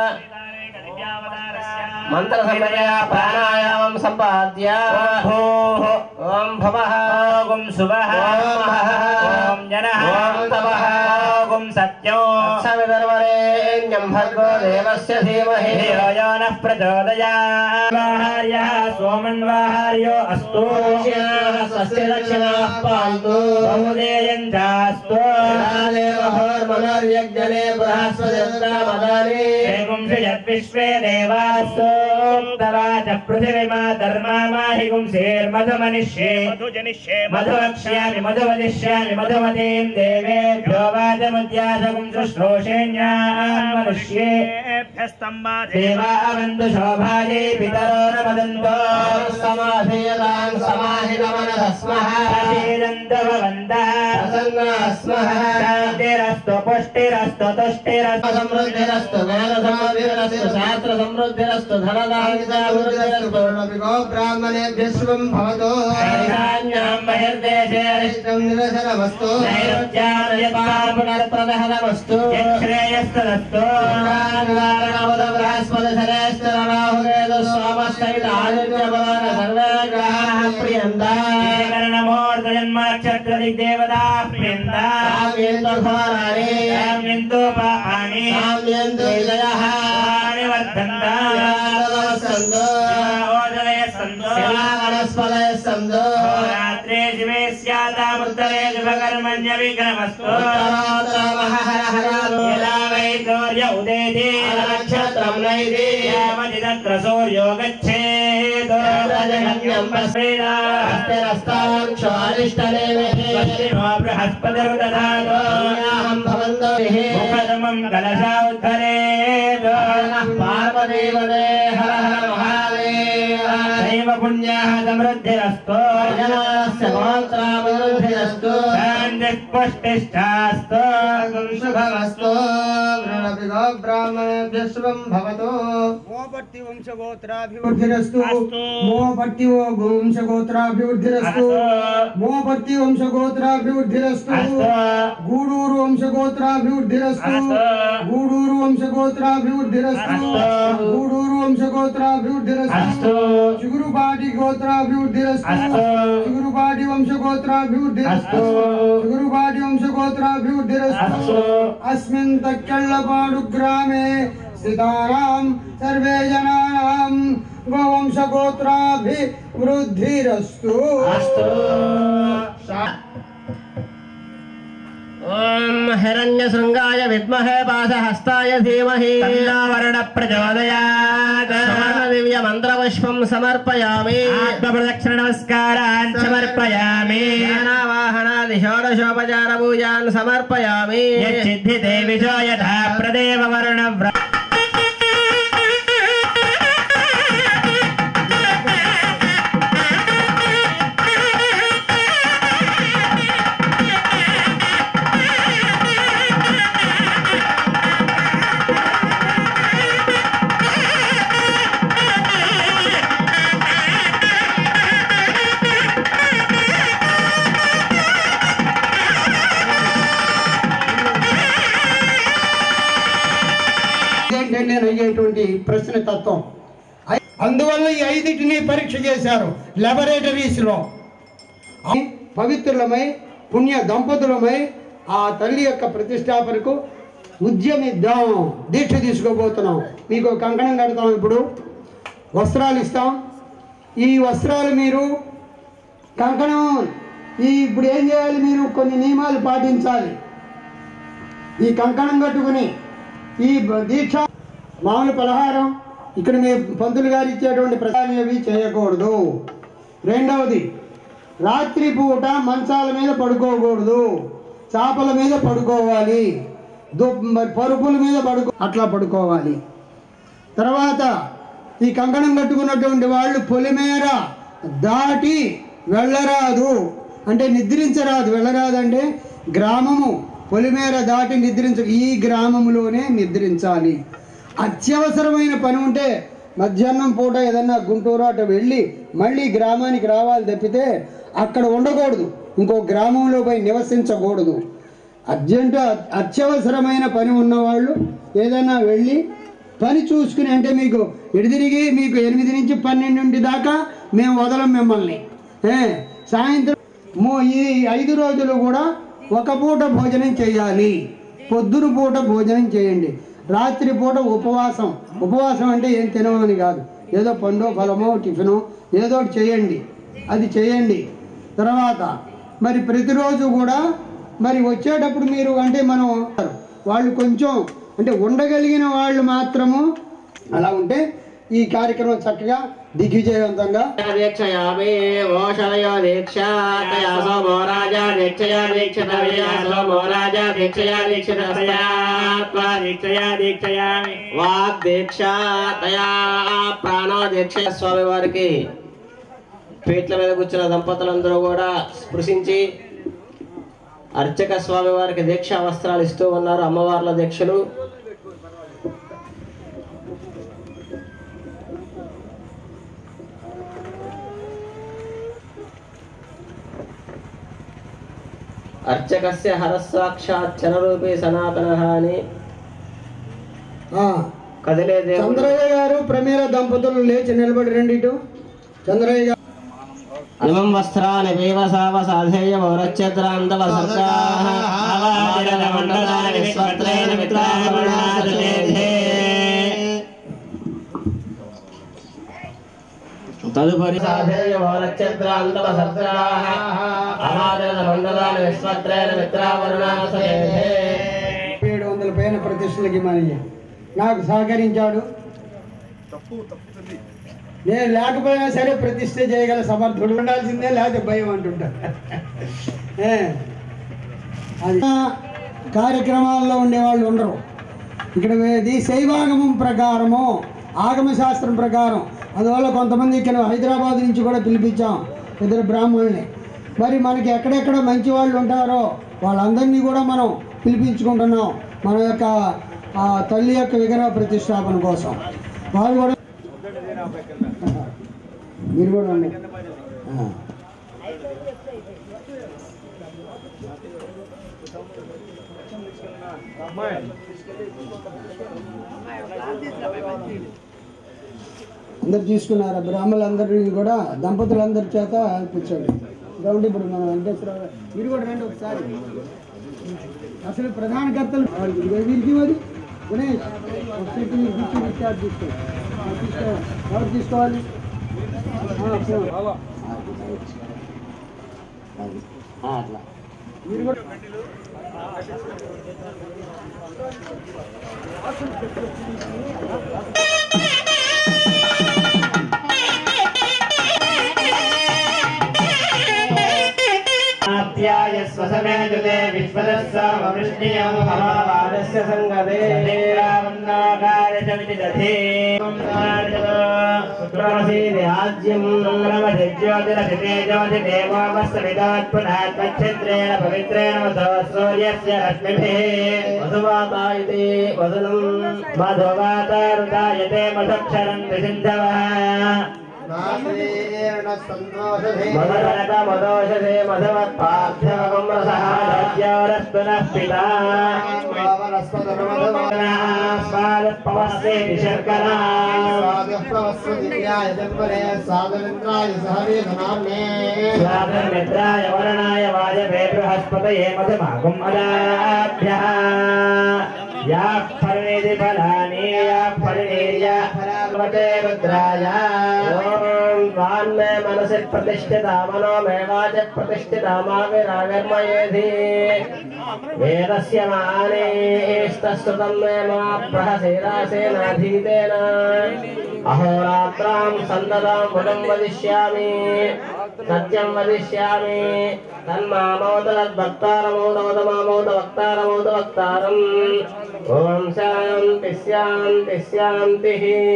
Speaker 2: మంత్ర సమయ ప్రాణాయామం సంపాద్య ఓం భవః
Speaker 1: ఓం శుభః ఓం జనః
Speaker 2: ఓం తపః
Speaker 1: ఓం సత్యం
Speaker 2: సవిదర్వరేణ్యం భర్గో దేవస్య ధీమహి
Speaker 1: యోనః ప్రచోదయాహార్యः సోమన్వాహార్యో అస్తు
Speaker 2: స్వస్తి దక్షిణాః పాంతు
Speaker 1: బహుదేయం చాస్తు
Speaker 2: మనోర్యజ్ఞనే బృహస్పతిమదాని
Speaker 1: విశ్వే దేవాస్తోక్తవాచ పృథివిమా ధర్మామాహి గుంసేర్మధుమనిష్యే మధువక్ష్యామి మధువదిష్యామి మధుమతీం దేవేభ్యో వాచముద్యాసగుం శుశ్రూషేణ్యాన్ మనుష్యే దేవావంతు శోభాయే పితరో న వదంతో
Speaker 2: సమాధీయతాం సమాహితమనస్మః
Speaker 1: ప్రసీదంతభవంతః
Speaker 2: ప్రసన్నాస్మః
Speaker 1: శాంతిరస్తు పుష్టిరస్తు తుష్టిరస్తు
Speaker 2: సమృద్ధిరస్తు వేద సమృద్ధిరస్తు శాస్త్ర సమృద్ధిరస్తు ధనదానికాభివృద్ధిరస్తు బ్రాహ్మణేభ్య శుభం భవతు
Speaker 1: ఈశాన్యాం బహిర్దేశే
Speaker 2: అరిష్టం నిరసనమస్తు పునర్ప్రదహనమస్తు
Speaker 1: యశ్రేయస్తదస్తు జన్మాక్షత్రదిగ్దేవతా ప్రియంతా ఎంతోపాని వాణి వర్ధంతా ఓదయ సంతో రాత్రే శివే స్యాతాముత్తరే శుభకర్మణ్య విఘ్నమస్తు యదా వై సూర్య ఉదేతి
Speaker 2: నక్షత్రం నైతి
Speaker 1: యావతి తత్ర సూర్యో గచ్చేత్ స్వస్తినో బృహస్పతిర్దధాతు ముఖదమం కలశా ఉద్ధరేత్
Speaker 2: పార్వదేవదే హర హర మహాదేవ
Speaker 1: దైవ పుణ్యాః సమృద్ధిరస్తు
Speaker 2: శమాంతరాభివృద్ధిరస్తు
Speaker 1: శాంతి పుష్టిశ్చాస్తు
Speaker 2: శుభమస్తు గృహపిగో బ్రాహ్మణేభ్య శుభం భవతు
Speaker 4: మోపర్తి వంశగోత్రాభివృద్ధిరస్తు మోపర్తి వంశగోత్రాభివృద్ధిరస్తు మోపర్తి వంశగోత్రాభివృద్ధిరస్తు గూడూరు వంశగోత్రాభివృద్ధిరస్తు గూడూరు వంశగోత్రాభివృద్ధిరస్తు గూడూరు వంశగోత్రాభివృద్ధిరస్తు చిగురుబాటి గోత్రాభివృద్ధిరస్తు చిగురుబాటి వంశగోత్రాభివృద్ధిరస్తు చిగురుబాటి వంశగోత్రాభివృద్ధిరస్తు అస్మిన్ తక్కెళ్ళపాడు గ్రామే స్థితానాం సర్వే జనానాం గోవంశగోత్రాభివృద్ధిరస్తు
Speaker 2: ఓం హిరణ్యశృంగాయ విద్మహే పాశహస్తాయ ధీమహి
Speaker 1: వర్ణ ప్రచోదయాత్
Speaker 2: దివ్య మంత్రపుష్పం సమర్పయామి
Speaker 1: ఆత్మప్రదక్షిణ నమస్కారాన్ సమర్పయామి
Speaker 2: జ్ఞానావాహనాది షోడశోపచార పూజాన్ సమర్పయామి
Speaker 1: యచ్చిద్ధితే విజో యథా ప్రదేవ వరుణ వ్ర-
Speaker 4: ఏంటంటే అయ్యేటువంటి ప్రశ్న తత్వం ఐ- అందువల్ల ఈ ఐదింటిని పరీక్ష చేశారు లెబొరేటరీస్ లో పవిత్రులమై పుణ్య దంపతులమై ఆ తల్లి యొక్క ప్రతిష్టాపనకు ఉద్యమిద్దాం దీక్ష తీసుకోబోతున్నాం మీకు ఒక కంకణం కడతాం ఇప్పుడు వస్త్రాలు ఇస్తాం ఈ వస్త్రాలు మీరు కంకణం ఈ ఇప్పుడు ఏం చేయాలి మీరు కొన్ని నియమాలు పాటించాలి ఈ కంకణం కట్టుకుని ఈ బ- దీక్ష మామూలు పలహారం ఇక్కడ మీ పంతులు గారు ఇచ్చేటువంటి ప్రసాదం అవి చేయకూడదు రెండవది రాత్రి పూట మంచాల మీద పడుకోకూడదు చాపల మీద పడుకోవాలి దు- మరి పరుపుల మీద పడుకో అట్లా పడుకోవాలి తర్వాత ఈ కంకణం కట్టుకున్నటువంటి వాళ్ళు పొలిమేర దాటి వెళ్ళరాదు అంటే నిద్రించరాదు వెళ్ళరాదంటే గ్రామము పొలిమేర దాటి నిద్రించ ఈ గ్రామములోనే నిద్రించాలి అత్యవసరమైన పని ఉంటే మధ్యాహ్నం పూట ఏదన్నా గుంటూరు అటు వెళ్ళి మళ్ళీ గ్రామానికి రావాలి తప్పితే అక్కడ ఉండకూడదు ఇంకో గ్రామంలో పోయి నివసించకూడదు అర్జెంటు అత్యవసరమైన పని ఉన్నవాళ్ళు ఏదైనా వెళ్ళి పని చూసుకుని అంటే మీకు ఎడిదిరిగి మీకు ఎనిమిది నుంచి పన్నెండింటి దాకా మేము వదలం మిమ్మల్ని ఏ, సాయంత్రం మూ- ఈ ఐదు రోజులు కూడా ఒక పూట భోజనం చేయాలి పొద్దున పూట భోజనం చేయండి రాత్రి పూట ఉపవాసం ఉపవాసం అంటే ఏం తినమని కాదు ఏదో పండో ఫలమో టిఫినో ఏదో ఒకటి చేయండి అది చేయండి తర్వాత మరి ప్రతిరోజు కూడా మరి వచ్చేటప్పుడు మీరు అంటే మనం వాళ్ళు కొంచెం అంటే ఉండగలిగిన వాళ్ళు మాత్రము అలా ఉంటే ఈ కార్యక్రమం చక్కగా దిగ్విజయవంతంగా
Speaker 2: దీక్షయామి ఓషధయో దీక్షాతయా సోమో రాజా దీక్షయా దీక్షితవ్యయా సోమో రాజా దీక్షయా దీక్షితస్యాత్మా
Speaker 1: దీక్షయా దీక్షయామి
Speaker 2: వాగ్ దీక్షాతయా ప్రాణో దీక్ష స్వామి వారికి పీట్ల మీద కూర్చున్న దంపతులందరూ కూడా స్పృశించి అర్చక స్వామి వారికి దీక్షా వస్త్రాలు ఇస్తూ ఉన్నారు అమ్మవార్ల దీక్షలు అర్చకస్య హరస్సాక్షాత్ చరరూపీ సనాతన అని
Speaker 4: ఆ,
Speaker 2: కదిలే దేవుడు
Speaker 4: చంద్రయ్య గారు ప్రమేల దంపతులు లేచి నిలబడి రండి ఇటు చంద్రయ్య గారు
Speaker 2: ఇమం వస్త్రాని వేవసావ సాధేయ వౌరచ్యద్రాంతవ సర్గాః అవాదిన మండలాని విశ్వత్రేణ మిత్రావరుణాదశేధే తదుపరి సాధేయ వౌరచ్యద్రాంతవ సర్గాః అవాదిన మండలాని విశ్వత్రేణ మిత్రావరుణాదశేధే
Speaker 4: ఏడు వందల పైన ప్రతిష్టలకి మనయ్య నాకు సహకరించాడు నేను లేకపోయినా సరే ప్రతిష్ట చేయగల సమర్థుడు ఉండాల్సిందే లేకపోతే భయం అంటుంటా ఏ, అది కార్యక్రమాల్లో ఉండేవాళ్ళు ఉండరు ఇక్కడ ఇది శైవాగమం ప్రకారము ఆగమ శాస్త్రం ప్రకారం అందువల్ల కొంతమంది ఇక్కడ హైదరాబాద్ నుంచి కూడా పిలిపించాం ఇద్దరు బ్రాహ్మణుల్ని మరి మనకి ఎక్కడెక్కడ మంచి వాళ్ళు ఉంటారో వాళ్ళందరినీ కూడా మనం పిలిపించుకుంటున్నాం మన యొక్క ఆ, తల్లి యొక్క విగ్రహ ప్రతిష్టాపన కోసం వాళ్ళు కూడా మీరు కూడా ఉండండి. ఆ. అందరు తీసుకున్నారు బ్రాహ్మణులందరినీ కూడా దంపతులందరి చేత కూర్చోండి కాబట్టి ఇప్పుడు మన వెంకటేశ్వరరావు గారు, మీరు కూడా రండి ఒకసారి అసలు ప్రధాన కర్తలు ఇదిగో వీరికి మరి గణేష్ ఒక సీటు మీరు కూర్చొని ఇచ్చారు తీసుకో ఆ, తీసుకో ఎవరు తీసుకోవాలి ఆ, పో.
Speaker 2: ఆ, అట్లా
Speaker 4: మీరు కూడా
Speaker 1: ఆప్యాయ స్వసమేజతే విశ్వదస్సర్వవృష్ణియం
Speaker 2: అమావాదస్య సంగదే
Speaker 1: శరీరావన్నాకారచమితి దధే
Speaker 2: శుక్రమసీది ఆజ్యం
Speaker 1: దేవోపస్తమిదాత్మనాత్మక్షత్రేణ పవిత్రేణ సూర్యస్య రశ్మిభిः
Speaker 2: వధువాత ఇది వదనం
Speaker 1: మధువాతారుదాయతే మధక్షరం త్రిసిద్ధవः
Speaker 2: మధురక మదోషధే మధవత్పార్థ్యమకం రసః
Speaker 1: మధురస్యరస్తు నః పితా స్వాదపవస్సేతి శర్కరా స్వాదమిత్రాయ వరణాయ వాయవే బృహస్పతయే మధుమాగం అదాభ్యः యాः పరిణితి ఫలాని యాः పరిణీర్య ఫలవతే రుద్రాయ
Speaker 2: ఓం వాన్మే మనసి ప్రతిష్ఠిత మనో మే వాచ ప్రతిష్ఠిత మా విరాగర్మయేధి వేదస్య మానేస్తశ్రుతం మే మా ప్రహసేనాధీతేన అహోరాత్రాం సందదాం ముదం వదిష్యామి సత్యం వదిష్యామి తన్మామోదవక్తారమోదవదమామోద వక్తారమోద వక్తారం ఓం శాంతి శాంతి శాంతి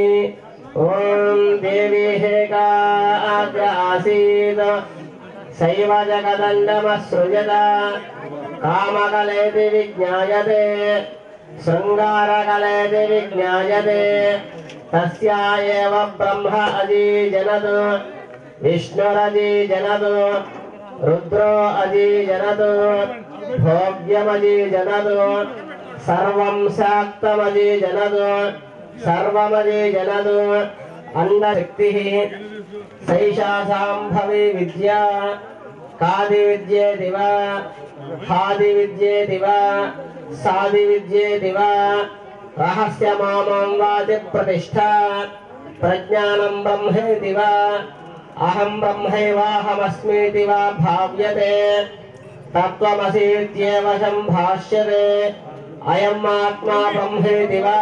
Speaker 2: ఓం దేవీ హేకా ఆద్య ఆసీత్ శైవ జగదండమసృజత కామకలేతి విజ్ఞాయతే శృంగారకలేతి విజ్ఞాయతే తస్యా ఏవ బ్రహ్మ అజీజనత్ విష్ణురజీజనత్ రుద్రో అజీజనత్ భోగ్యమజీజనత్ సర్వం శాక్తమజీజనత్ సర్వమజీజనత్ అండశక్తి సైషా సాంభవి విద్యా కాది విద్యేతి వా హాది విద్యేతి వా సాది విద్యేతి వా రహస్య మామం వాది ప్రతిష్ట ప్రజ్ఞానం బ్రహ్మేతి వా అహం బ్రహ్మైవాహమస్మీతి వా భావ్యతే తత్వమసీత్యేవ సంభాష్యతే అయం ఆత్మా బ్రహ్మేతి వా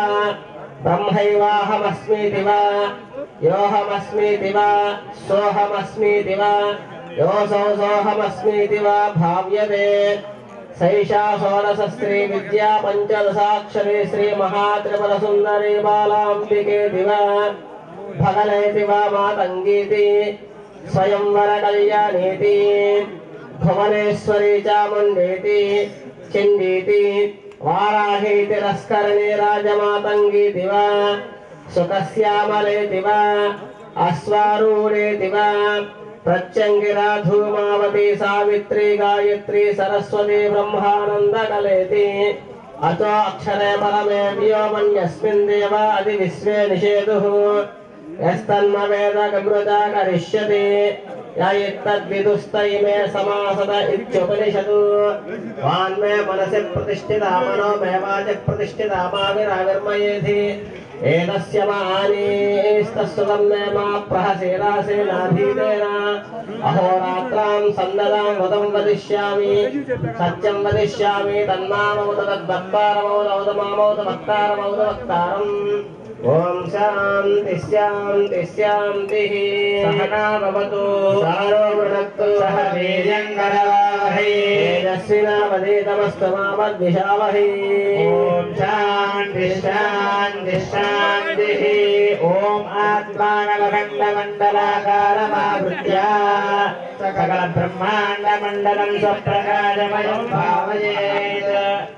Speaker 2: బ్రహ్మైవాహమస్మీతి వా యోహమస్మీతి వా సోహమస్మీతి వా యోసౌ సోహమస్మీతి వా భావ్యతే సైషా షోడశ శ్రీ విద్యా పంచదశాక్షరీ శ్రీ మహాత్రిపుర సుందరీ బాలాంబికేతి వా భగనేతి వా మాతంగీతి స్వయంవర కళ్యాణేతి భువనేశ్వరీ చాముండేతి చండీతి వారాహీతి రస్కరణి రాజమాతంగీతి వా సుఖశ్యామలేతి వా అశ్వారూఢేతి వా ప్రత్యంగిరా ధూమావతి సావిత్రి గాయత్రి సరస్వతి బ్రహ్మానంద కలేతి అతో అక్షరే పరమే వ్యోమన్యస్మిన్ దేవ అతి విశ్వే నిషేధు యస్తన్మ వేద గమృత కరిష్యతి యత్తద్విదుస్తైమే సమాసద ఇత్యుపనిషదు వాన్మే మనసి ప్రతిష్ఠిత మనో మే వాచి ప్రతిష్ఠిత మావిరావిర్మయేధి ఏతస్య మానీస్తస్సుతం మే మా ప్రహసేనాసేనాధీతేన అహోరాత్రాం సన్నదాం వదం వదిష్యామి సత్యం వదిష్యామి తన్మామౌత తద్వక్తారమౌత మామౌత వక్తారమౌత వక్తారం ఓం శాంతి శాంతి శాంతి సహనా భవతు సహనో వృణక్తు సహ వీర్యంకరవావహై తేజస్వినావధీతమస్తు మామద్విషావహై ఓం శాంతి శాంతి శాంతి ఓం ఆత్మానవఖండ మండలాకారమావృత్య సకల బ్రహ్మాండ మండలం స్వప్రకాశమయం భావయేత్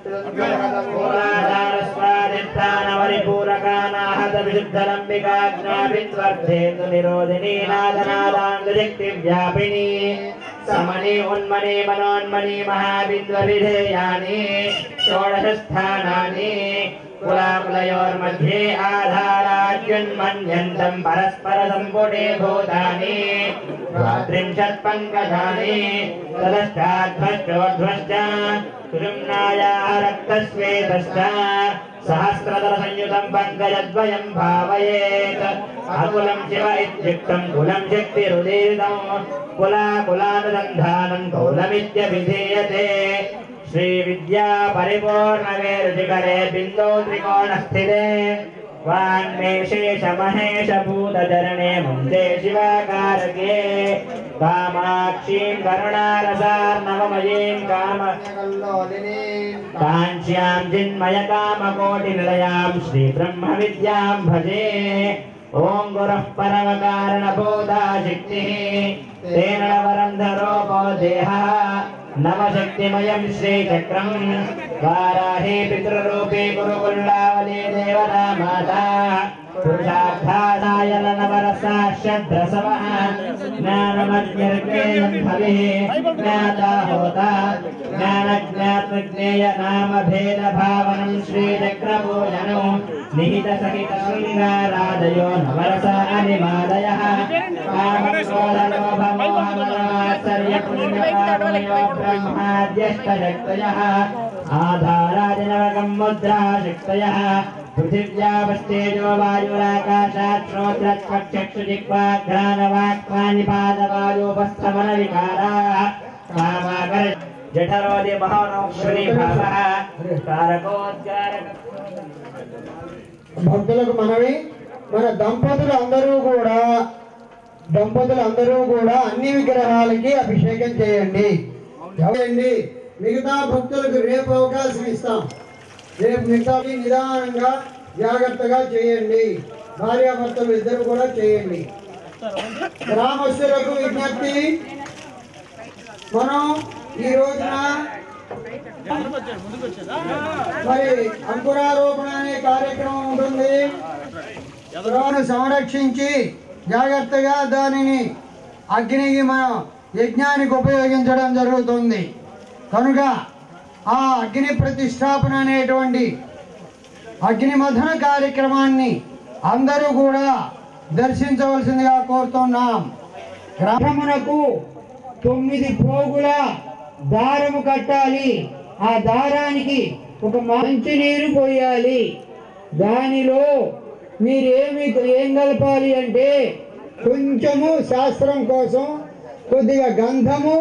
Speaker 2: మూలాధారస్వాదిష్టానవరిపూరకానాహత విశుద్ధరంబికాజ్ఞాభిత్వర్ధేందు నిరోధినీ నాదనాదాంగశక్తి వ్యాపిని సమని ఉన్మని మనోన్మని మహాబింద్వవిధేయాని షోడశస్థానాని కులాకులయోర్मध्ये ఆధారాజ్యున్మన్యంతం పరస్పర సంపుటే భూతాని ద్వాత్రింశత్ పంకజాని తదష్టాధ్వశ్చోధ్వశ్చ సుషుమ్నాయాः రక్తశ్వేతశ్చ సహస్రదల సంయుతం పంకజద్వయం భావయేత్ అకులం శివ ఇత్యుక్తం కులం శక్తిరుదీరితం కులా కులానుసంధానం కౌలమిత్యభిధీయతే శ్రీ విద్యా పరిపూర్ణవే రుచికరే బిందో త్రికోణస్థితే వాన్మేషేష మహేష భూతచరణే ముందే శివాకారకే కామాక్షీం కరుణారసార్ణవమయీం కామ కాంక్ష్యాం చిన్మయ కామకోటి నిలయాం శ్రీ బ్రహ్మ విద్యాం భజే ఓం గురః పరమకారణభూతా శక్తి తేన వరంధరోపో దేహ నవశక్తిమయం శ్రీచక్రం వారాహి పితృరూపే గురుకుల్లావలే దేవతా మాతా పురుషార్థాదాయ నవరసాశ్రద్రసవః జ్ఞానమజ్ఞర్గేయం భవిః జ్ఞాతా హోతా జ్ఞానజ్ఞాతజ్ఞేయ నామ భేద భావనం శ్రీచక్రపూజనం నిహిత సహిత శృంగారాదయో నవరస అనిమాదయః కామక్రోధలోభమోహమనమాత్సర్య పుణ్యపాపమయో బ్రహ్మాద్యష్టశక్తయः ఆధారాదినవకం ముద్రా శక్తయः పృథివ్యావస్తేజో వాయురాకాశాత్ శ్రోత్రక్షుజిక్వాఘ్రాణవాక్వానిపాదవాయోపస్థమన వికారాः కామాకర జఠరోది మహోనౌ శ్రీభావः కారకోద్గారక
Speaker 4: భక్తులకు మనవి మన దంపతులు అందరూ కూడా దంపతులు అందరూ కూడా అన్ని విగ్రహాలకి అభిషేకం చేయండి చేయండి మిగతా భక్తులకు రేపు అవకాశం ఇస్తాం రేపు మిగతా నిదానంగా జాగ్రత్తగా చేయండి భార్యాభర్తలు ఇద్దరు కూడా చేయండి గ్రామస్తులకు విజ్ఞప్తి మనం ఈ రోజున మరి అంకురారోపణ అనే కార్యక్రమం ఉంటుంది గృహాన్ని సంరక్షించి జాగ్రత్తగా దానిని అగ్నికి మనం యజ్ఞానికి ఉపయోగించడం జరుగుతుంది కనుక ఆ అగ్ని ప్రతిష్టాపన అనేటువంటి అగ్నిమథన కార్యక్రమాన్ని అందరూ కూడా దర్శించవలసిందిగా కోరుతున్నాం గ్రామమునకు తొమ్మిది పోగుల దారము కట్టాలి ఆ దారానికి ఒక మంచి నీరు పోయాలి దానిలో మీరేమి ఏం కలపాలి అంటే కొంచెము శాస్త్రం కోసం కొద్దిగా గంధము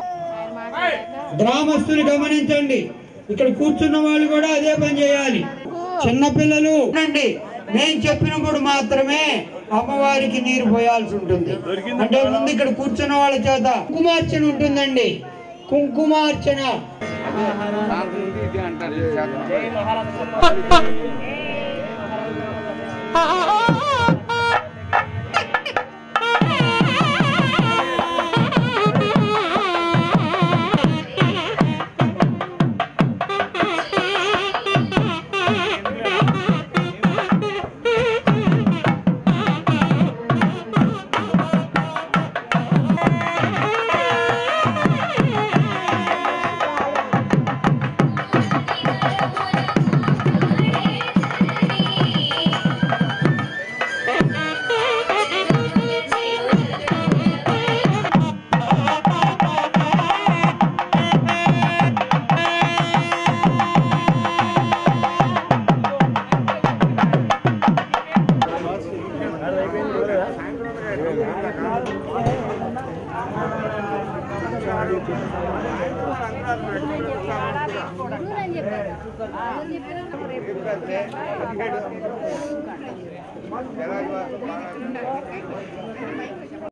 Speaker 4: గ్రామస్తులు గమనించండి ఇక్కడ కూర్చున్న వాళ్ళు కూడా అదే పని చేయాలి చిన్నపిల్లలు అండి నేను చెప్పినప్పుడు మాత్రమే అమ్మవారికి నీరు పోయాల్సి ఉంటుంది అంటే ముందు ఇక్కడ కూర్చున్న వాళ్ళ చేత కుంకుమార్చన ఉంటుందండి కుంకుమార్చన
Speaker 5: ఎలాగ